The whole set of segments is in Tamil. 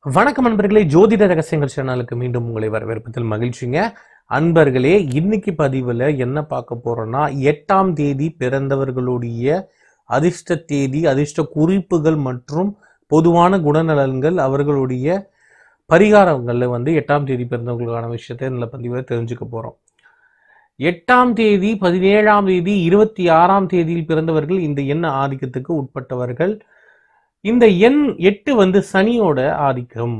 வணக்கம் அன்பர்களே ஜோதிட ரகசியங்கள் சேனலுக்கு மீண்டும் உங்களை வரவேற்பதில் மகிழ்ச்சிங்க அன்பர்களே இன்னைக்கு பதிவில் என்ன பார்க்க போறோம்னா எட்டாம் தேதி பிறந்தவர்களுடைய அதிர்ஷ்ட தேதி அதிர்ஷ்ட குறிப்புகள் மற்றும் பொதுவான குணநலன்கள் அவர்களுடைய பரிகாரங்கள்ல வந்து எட்டாம் தேதி பிறந்தவர்களுக்கான விஷயத்தை இந்த பதிவில் தெரிஞ்சுக்க போறோம் எட்டாம் தேதி பதினேழாம் தேதி இருபத்தி ஆறாம் தேதியில் பிறந்தவர்கள் இந்த எண் ஆதிக்கத்துக்கு உட்பட்டவர்கள் இந்த எண் எட்டு வந்து சனியோட ஆதிக்கம்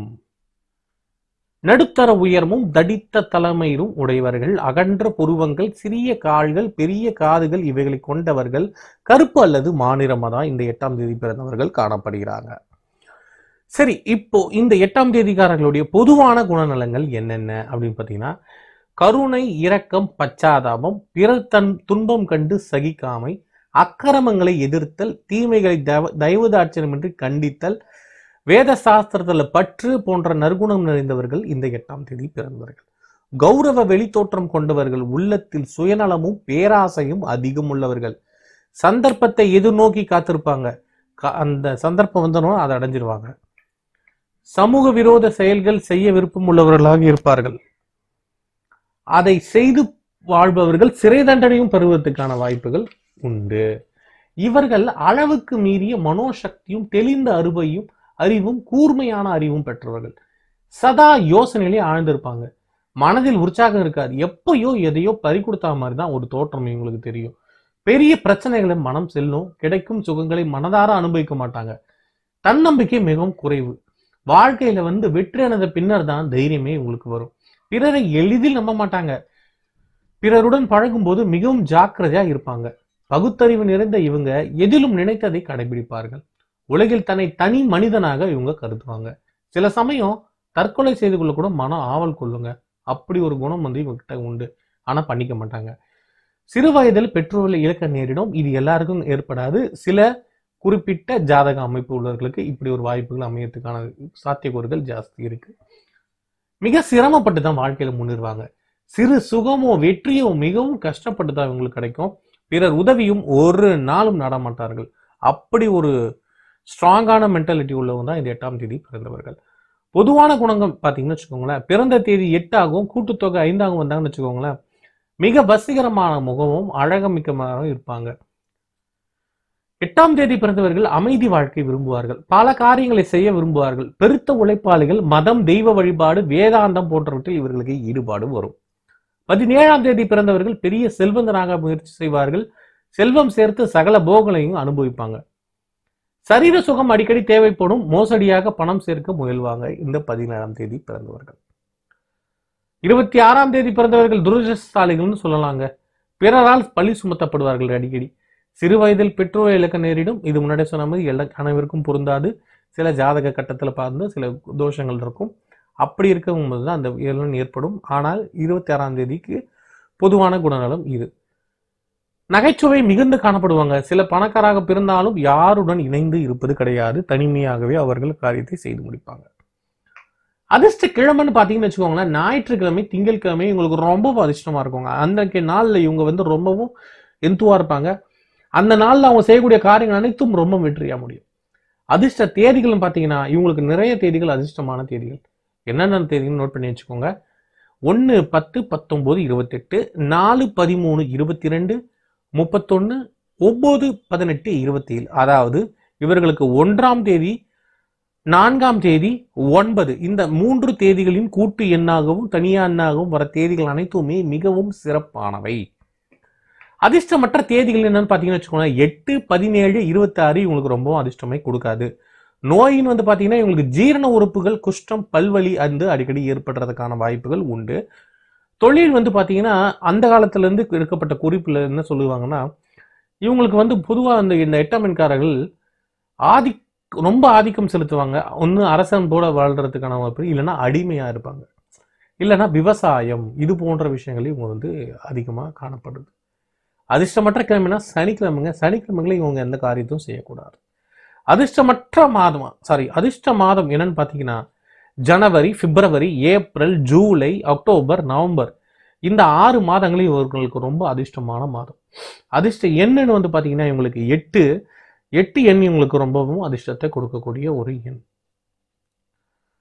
நடுத்தர உயரமும் தடித்த தலைமையிலும் உடையவர்கள் அகன்ற புருவங்கள் சிறிய கால்கள் பெரிய காதுகள் இவைகளை கொண்டவர்கள் கருப்பு அல்லது மாநிறமா தான் இந்த எட்டாம் தேதி பிறந்தவர்கள் காணப்படுகிறாங்க சரி இப்போ இந்த எட்டாம் தேதிக்காரர்களுடைய பொதுவான குணநலங்கள் என்னென்ன அப்படின்னு பார்த்தீங்கன்னா கருணை இரக்கம் பச்சாதாபம் பிறர் தன் துன்பம் கண்டு சகிக்காமை அக்கிரமங்களை எதிர்த்தல் தீமைகளை தயவு தயவுதாட்சியமின்றி கண்டித்தல் வேத சாஸ்திரத்துல பற்று போன்ற நற்குணம் நிறைந்தவர்கள் இந்த எட்டாம் தேதி பிறந்தவர்கள் கௌரவ வெளித்தோற்றம் கொண்டவர்கள் உள்ளத்தில் சுயநலமும் பேராசையும் அதிகம் உள்ளவர்கள் சந்தர்ப்பத்தை எதிர்நோக்கி காத்திருப்பாங்க க- அந்த சந்தர்ப்பம் வந்தனும் அதை அடைஞ்சிருவாங்க சமூக விரோத செயல்கள் செய்ய விருப்பம் உள்ளவர்களாக இருப்பார்கள் அதை செய்து வாழ்பவர்கள் சிறை தண்டனையும் பெறுவதற்கான வாய்ப்புகள் உண்டு இவர்கள் அளவுக்கு மீறிய மனோசக்தியும் தெளிந்த அறிவையும் அறிவும் கூர்மையான அறிவும் பெற்றவர்கள் சதா யோசனையிலே ஆழ்ந்திருப்பாங்க மனதில் உற்சாகம் இருக்காது எப்பயோ எதையோ பறி கொடுத்தா மாதிரி தான் ஒரு தோற்றம் இவங்களுக்கு தெரியும் பெரிய பிரச்சனைகளை மனம் செல்லும் கிடைக்கும் சுகங்களை மனதார அனுபவிக்க மாட்டாங்க தன்னம்பிக்கை மிகவும் குறைவு வாழ்க்கையில வந்து வெற்றி அடைந்த பின்னர் தான் தைரியமே இவங்களுக்கு வரும் பிறரை எளிதில் நம்ப மாட்டாங்க பிறருடன் பழகும்போது மிகவும் ஜாக்கிரதையா இருப்பாங்க பகுத்தறிவு நிறைந்த இவங்க எதிலும் நினைத்ததை கடைபிடிப்பார்கள் உலகில் தன்னை தனி மனிதனாக இவங்க கருதுவாங்க சில சமயம் தற்கொலை செய்து கொள்ள கூட மன ஆவல் கொள்ளுங்க அப்படி ஒரு குணம் வந்து இவங்க கிட்ட உண்டு ஆனா பண்ணிக்க மாட்டாங்க சிறு வயதில் பெற்றோர்களை இழக்க நேரிடும் இது எல்லாருக்கும் ஏற்படாது சில குறிப்பிட்ட ஜாதக அமைப்பு உள்ளவர்களுக்கு இப்படி ஒரு வாய்ப்புகள் அமையறதுக்கான சாத்தியக்கூறுகள் ஜாஸ்தி இருக்கு மிக சிரமப்பட்டு தான் வாழ்க்கையில முன்னிறுவாங்க சிறு சுகமோ வெற்றியோ மிகவும் கஷ்டப்பட்டு தான் இவங்களுக்கு கிடைக்கும் பிறர் உதவியும் ஒரு நாளும் நாடமாட்டார்கள் அப்படி ஒரு ஸ்ட்ராங்கான மென்டாலிட்டி உள்ளவங்க தான் இந்த எட்டாம் தேதி பிறந்தவர்கள் பொதுவான குணங்கள் பார்த்தீங்கன்னு வச்சுக்கோங்களேன் பிறந்த தேதி எட்டாகவும் கூட்டுத்தொகை ஐந்தாகவும் வந்தாங்கன்னு வச்சுக்கோங்களேன் மிக வசீகரமான முகமும் அழகமிக்கமாகவும் இருப்பாங்க எட்டாம் தேதி பிறந்தவர்கள் அமைதி வாழ்க்கை விரும்புவார்கள் பல காரியங்களை செய்ய விரும்புவார்கள் பெருத்த உழைப்பாளிகள் மதம் தெய்வ வழிபாடு வேதாந்தம் போன்றவற்றில் இவர்களுக்கு ஈடுபாடு வரும் பதினேழாம் தேதி பிறந்தவர்கள் பெரிய செல்வந்தராக முயற்சி செய்வார்கள் செல்வம் சேர்த்து சகல போகங்களையும் அனுபவிப்பாங்க சரீர சுகம் அடிக்கடி தேவைப்படும் மோசடியாக பணம் சேர்க்க முயல்வாங்க இந்த பதினேழாம் தேதி பிறந்தவர்கள் இருபத்தி ஆறாம் தேதி பிறந்தவர்கள் துரதிருஷ்டசாலிகள்னு சொல்லலாங்க பிறரால் பழி சுமத்தப்படுவார்கள் அடிக்கடி சிறு வயதில் பெற்றோர் இழக்க நேரிடும் இது முன்னாடி சொன்ன மாதிரி எல்லா அனைவருக்கும் பொருந்தாது சில ஜாதக கட்டத்தில் பார்த்து சில தோஷங்கள் இருக்கும் அப்படி இருக்கும்போது தான் அந்த இயலன் ஏற்படும் ஆனால் இருபத்தி ஆறாம் தேதிக்கு பொதுவான குணநலம் இது நகைச்சுவை மிகுந்து காணப்படுவாங்க சில பணக்காராக பிறந்தாலும் யாருடன் இணைந்து இருப்பது கிடையாது தனிமையாகவே அவர்கள் காரியத்தை செய்து முடிப்பாங்க அதிர்ஷ்ட கிழமைன்னு பார்த்தீங்கன்னு வச்சுக்கோங்களேன் ஞாயிற்றுக்கிழமை திங்கட்கிழமை இவங்களுக்கு ரொம்ப அதிர்ஷ்டமா இருக்குங்க அன்றைக்கு நாள்ல இவங்க வந்து ரொம்பவும் எந்துவா இருப்பாங்க அந்த நாள்ல அவங்க செய்யக்கூடிய காரியங்கள் அனைத்தும் ரொம்ப வெற்றியா முடியும் அதிர்ஷ்ட தேதிகள்னு பார்த்தீங்கன்னா இவங்களுக்கு நிறைய தேதிகள் அதிர்ஷ்டமான தேதிகள் என்னென்ன தேதிகள் நோட் பண்ணி வச்சுக்கோங்க ஒன்று பத்து பத்தொம்போது இருபத்தெட்டு நாலு பதிமூணு இருபத்தி ரெண்டு முப்பத்தொன்று ஒம்பது பதினெட்டு இருபத்தேழு அதாவது இவர்களுக்கு ஒன்றாம் தேதி நான்காம் தேதி ஒன்பது இந்த மூன்று தேதிகளின் கூட்டு எண்ணாகவும் தனியா எண்ணாகவும் வர தேதிகள் அனைத்துமே மிகவும் சிறப்பானவை அதிர்ஷ்டமற்ற தேதிகள் என்னன்னு பார்த்தீங்கன்னு வச்சுக்கோங்களேன் எட்டு பதினேழு இருபத்தாறு இவங்களுக்கு ரொம்பவும் அதிர்ஷ்டமே கொடுக்காது நோயின்னு வந்து பார்த்தீங்கன்னா இவங்களுக்கு ஜீரண உறுப்புகள் குஷ்டம் பல்வலி வந்து அடிக்கடி ஏற்படுறதுக்கான வாய்ப்புகள் உண்டு தொழில் வந்து பார்த்தீங்கன்னா அந்த காலத்துல இருந்து எடுக்கப்பட்ட குறிப்புல என்ன சொல்லுவாங்கன்னா இவங்களுக்கு வந்து பொதுவாக அந்த இந்த எட்டாம் எண்காரர்கள் ஆதி ரொம்ப ஆதிக்கம் செலுத்துவாங்க ஒன்று அரசன் போல வாழ்றதுக்கான வாய்ப்பு இல்லைன்னா அடிமையா இருப்பாங்க இல்லைன்னா விவசாயம் இது போன்ற விஷயங்கள் இவங்க வந்து அதிகமாக காணப்படுது அதிர்ஷ்டமற்ற கிழமைனா சனிக்கிழமைங்க சனிக்கிழமைகளை இவங்க எந்த காரியத்தையும் செய்யக்கூடாது அதிர்ஷ்டமற்ற மாதம் சாரி அதிர்ஷ்ட மாதம் என்னன்னு பார்த்தீங்கன்னா ஜனவரி பிப்ரவரி ஏப்ரல் ஜூலை அக்டோபர் நவம்பர் இந்த ஆறு மாதங்களும் இவர்களுக்கு ரொம்ப அதிர்ஷ்டமான மாதம் அதிர்ஷ்ட எண்ணுன்னு வந்து பார்த்தீங்கன்னா இவங்களுக்கு எட்டு எட்டு எண் இவங்களுக்கு ரொம்பவும் அதிர்ஷ்டத்தை கொடுக்கக்கூடிய ஒரு எண்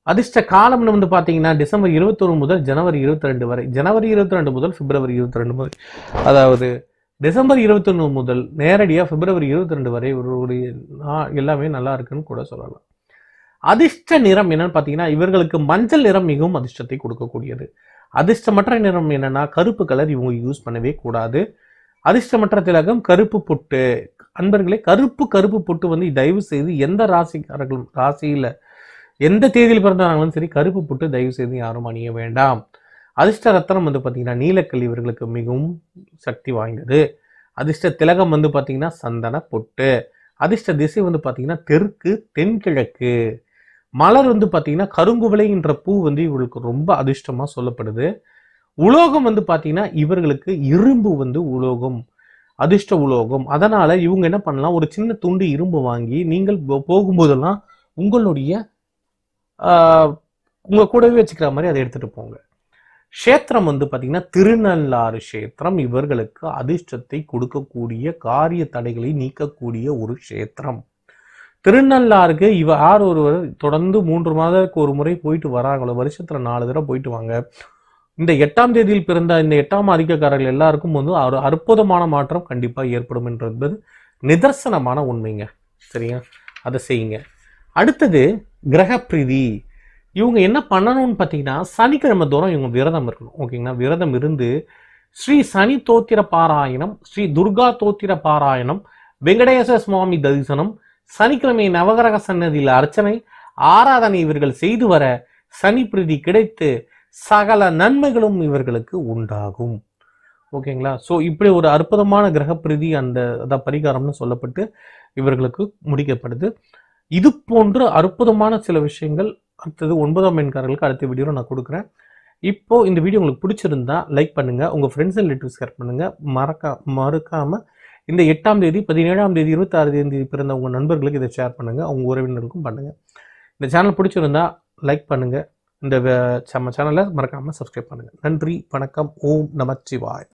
அதிர்ஷ்ட காலம்னு வந்து பார்த்தீங்கன்னா டிசம்பர் 21 முதல் ஜனவரி 22 வரை ஜனவரி 22 முதல் பிப்ரவரி 22 வரை அதாவது டிசம்பர் 21 முதல் நேரடியாக பிப்ரவரி 22 வரை ஒரு ஒரு நா- எல்லாமே நல்லா இருக்குன்னு கூட சொல்லலாம் அதிர்ஷ்ட நிறம் என்னன்னு பார்த்தீங்கன்னா இவர்களுக்கு மஞ்சள் நிறம் மிகவும் அதிர்ஷ்டத்தை கொடுக்கக்கூடியது அதிர்ஷ்டமற்ற நிறம் என்னன்னா கருப்பு கலர் இவங்க யூஸ் பண்ணவே கூடாது அதிர்ஷ்டமற்ற திலகம் கருப்பு பொட்டு அன்பர்களே கருப்பு கருப்பு பொட்டு வந்து தயவு செய்து எந்த ராசிக்காரர்களும் ராசியில எந்த தேதியில் பிறந்தாலும் சரி கருப்பு பொட்டு தயவு செய்து யாரும் அணிய வேண்டாம் அதிர்ஷ்ட ரத்தனம் வந்து பார்த்தீங்கன்னா நீலக்கல் இவர்களுக்கு மிகவும் சக்தி வாய்ந்தது அதிர்ஷ்ட திலகம் வந்து பார்த்தீங்கன்னா சந்தன பொட்டு அதிர்ஷ்ட திசை வந்து பார்த்தீங்கன்னா தெற்கு தென்கிழக்கு மலர் வந்து பார்த்தீங்கன்னா கருங்குவளைன்ற பூ வந்து இவர்களுக்கு ரொம்ப அதிர்ஷ்டமா சொல்லப்படுது உலோகம் வந்து பார்த்தீங்கன்னா இவர்களுக்கு இரும்பு வந்து உலோகம் அதிர்ஷ்ட உலோகம் அதனால இவங்க என்ன பண்ணலாம் ஒரு சின்ன துண்டு இரும்பு வாங்கி நீங்கள் போ- போகும்போதெல்லாம் உங்களுடைய ஆஹ், உங்க கூடவே வச்சுக்கிற மாதிரி அதை எடுத்துட்டு போங்க க்ஷேத்திரம் வந்து பார்த்தீங்கன்னா திருநள்ளாறு க்ஷேத்திரம் இவர்களுக்கு அதிர்ஷ்டத்தை கொடுக்கக்கூடிய காரிய தடைகளை நீக்கக்கூடிய ஒரு க்ஷேத்திரம் திருநள்ளாறுக்கு இவ யார் ஒருவர் தொடர்ந்து மூன்று மாதத்துக்கு ஒரு முறை போயிட்டு வராங்களோ வருஷத்துல நாலு தடவை போயிட்டு வாங்க இந்த எட்டாம் தேதியில் பிறந்த இந்த எட்டாம் அதிகக்காரர்கள் எல்லாருக்கும் வந்து ஒரு அற்புதமான மாற்றம் கண்டிப்பா ஏற்படும் என்பது நிதர்சனமான உண்மைங்க சரியா அதை செய்யுங்க அடுத்தது கிரக பிரீதி இவங்க என்ன பண்ணணும்னு பார்த்தீங்கன்னா சனிக்கிழமை தோறும் இவங்க விரதம் இருக்கணும் ஓகேங்களா விரதம் இருந்து ஸ்ரீ சனி தோத்திர பாராயணம் ஸ்ரீ துர்கா தோத்திர பாராயணம் வெங்கடேச சுவாமி தரிசனம் சனிக்கிழமை நவகிரக சன்னதியில் அர்ச்சனை ஆராதனை இவர்கள் செய்து வர சனி பிரீதி கிடைத்து சகல நன்மைகளும் இவர்களுக்கு உண்டாகும் ஓகேங்களா ஸோ இப்படி ஒரு அற்புதமான கிரக பிரீதி அந்த அதான் பரிகாரம்னு சொல்லப்பட்டு இவர்களுக்கு முடிக்கப்படுது இது போன்ற அற்புதமான சில விஷயங்கள் அடுத்தது ஒன்பதாம் எண்காரர்களுக்கு அடுத்த வீடியோவில் நான் கொடுக்குறேன் இப்போ இந்த வீடியோ உங்களுக்கு பிடிச்சிருந்தா லைக் பண்ணுங்க உங்க ஃப்ரெண்ட்ஸ் அண்ட் ரிலேட்டிவ்ஸ் ஷேர் பண்ணுங்க மறக்கா மறக்காம இந்த எட்டாம் தேதி பதினேழாம் தேதி இருபத்தாறு தேதி பிறந்த உங்க நண்பர்களுக்கு இதை ஷேர் பண்ணுங்க உங்க உறவினருக்கும் பண்ணுங்க இந்த சேனல் பிடிச்சிருந்தா லைக் பண்ணுங்க இந்த வே- நம்ம சேனலை மறக்காம சப்ஸ்கிரைப் பண்ணுங்க நன்றி வணக்கம் ஓம் நமச்சிவாய்